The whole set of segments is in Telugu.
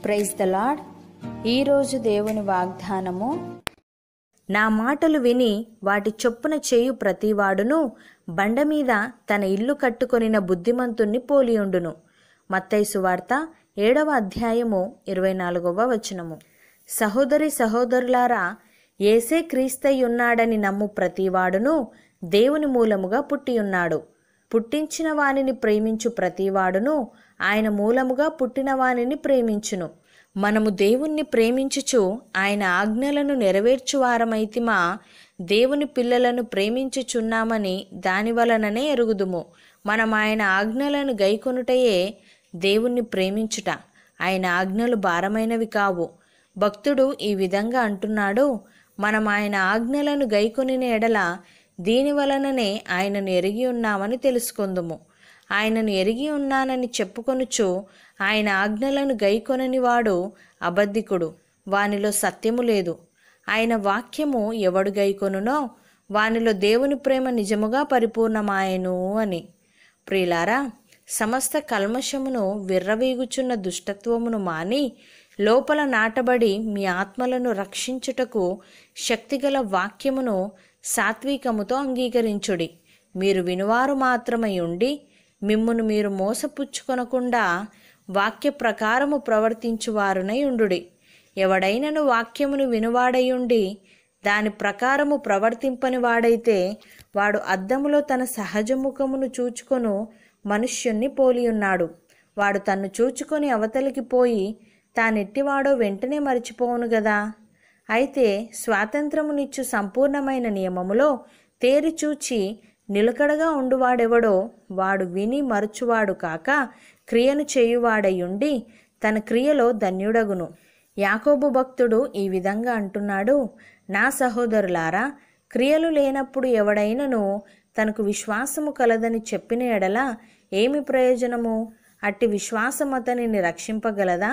ప్రైజ్ ద లాడ్ ఈరోజు దేవుని వాగ్దానము నా మాటలు విని వాటి చొప్పున చేయు ప్రతివాడును బండ మీద తన ఇల్లు కట్టుకొనిన బుద్ధిమంతుణ్ణి పోలియుండును మత్తైసు వార్త ఏడవ అధ్యాయము ఇరవై నాలుగవ వచనము సహోదరి సహోదరులారా ఏసే క్రీస్తయ్యున్నాడని నమ్ము ప్రతివాడును దేవుని మూలముగా పుట్టియున్నాడు పుట్టించిన వానిని ప్రేమించు ప్రతివాడును ఆయన మూలముగా పుట్టిన వానిని ప్రేమించును మనము దేవుణ్ణి ప్రేమించుచు ఆయన ఆజ్ఞలను నెరవేర్చువారమైతిమా దేవుని పిల్లలను ప్రేమించుచున్నామని దాని వలననే ఎరుగుదుము మనం ఆయన ఆజ్ఞలను గైకొనుటయే దేవుణ్ణి ప్రేమించుట ఆయన ఆజ్ఞలు భారమైనవి కావు భక్తుడు ఈ విధంగా అంటున్నాడు మనం ఆయన ఆజ్ఞలను గైకొనిన ఎడల దీని వలననే ఆయనను ఎరిగి ఉన్నామని తెలుసుకుందుము ఆయనను ఎరిగి ఉన్నానని చెప్పుకొనుచు ఆయన ఆజ్ఞలను గైకొనని వాడు అబద్ధికుడు వానిలో సత్యము లేదు ఆయన వాక్యము ఎవడు గైకొనునో వానిలో దేవుని ప్రేమ నిజముగా పరిపూర్ణమాయను అని ప్రియులారా సమస్త కల్మషమును విర్రవీగుచున్న దుష్టత్వమును మాని లోపల నాటబడి మీ ఆత్మలను రక్షించుటకు శక్తిగల వాక్యమును సాత్వికముతో అంగీకరించుడి మీరు వినువారు మాత్రమై ఉండి మిమ్మును మీరు మోసపుచ్చుకొనకుండా వాక్య ప్రకారము ప్రవర్తించువారునై ఉండుడి ఎవడైనను వాక్యమును వినువాడయుండి దాని ప్రకారము ప్రవర్తింపని వాడైతే వాడు అద్దములో తన సహజ ముఖమును చూచుకొను మనుష్యుణ్ణి పోలియున్నాడు వాడు తన్ను చూచుకొని అవతలికి పోయి తానెట్టివాడో వెంటనే మరిచిపోవును గదా అయితే స్వాతంత్రమునిచ్చు సంపూర్ణమైన నియమములో తేరి చూచి నిలకడగా ఉండువాడెవడో వాడు విని మరచువాడు కాక క్రియను చేయువాడయుండి తన క్రియలో ధన్యుడగును యాకోబు భక్తుడు ఈ విధంగా అంటున్నాడు నా సహోదరులారా క్రియలు లేనప్పుడు ఎవడైనను తనకు విశ్వాసము కలదని చెప్పిన ఎడల ఏమి ప్రయోజనము అట్టి విశ్వాసం అతనిని రక్షింపగలదా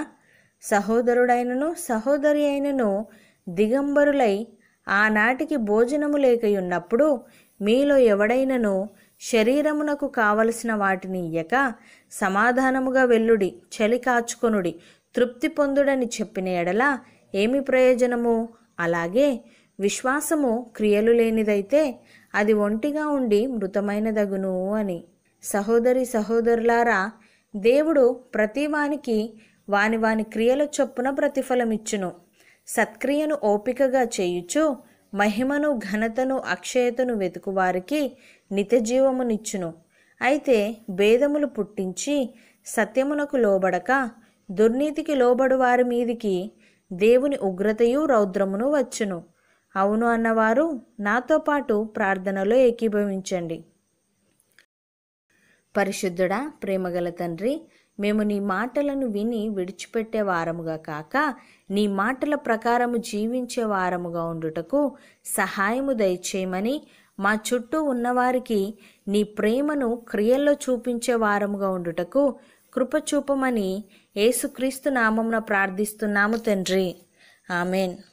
సహోదరుడైనను సహోదరి అయినను దిగంబరులై ఆనాటికి భోజనము లేకయున్నప్పుడు మీలో ఎవడైనను శరీరమునకు కావలసిన వాటిని ఇయ్యక సమాధానముగా వెల్లుడి చలి కాచుకొనుడి తృప్తి పొందుడని చెప్పిన ఎడల ఏమి ప్రయోజనము అలాగే విశ్వాసము క్రియలు లేనిదైతే అది ఒంటిగా ఉండి మృతమైనదగును అని సహోదరి సహోదరులారా దేవుడు ప్రతివానికి వాని వాని క్రియల చొప్పున ప్రతిఫలమిచ్చును సత్క్రియను ఓపికగా చేయుచు మహిమను ఘనతను అక్షయతను వెతుకువారికి నిత్యజీవమునిచ్చును అయితే భేదములు పుట్టించి సత్యమునకు లోబడక దుర్నీతికి లోబడు వారి మీదికి దేవుని ఉగ్రతయు రౌద్రమును వచ్చును అవును అన్నవారు నాతో పాటు ప్రార్థనలో ఏకీభవించండి పరిశుద్ధుడా ప్రేమగల తండ్రి మేము నీ మాటలను విని విడిచిపెట్టే వారముగా కాక నీ మాటల ప్రకారము జీవించే వారముగా ఉండుటకు సహాయము దయచేయమని మా చుట్టూ ఉన్నవారికి నీ ప్రేమను క్రియల్లో చూపించే వారముగా ఉండుటకు కృప చూపమని యేసుక్రీస్తు నామమున ప్రార్థిస్తున్నాము తండ్రి ఆమెన్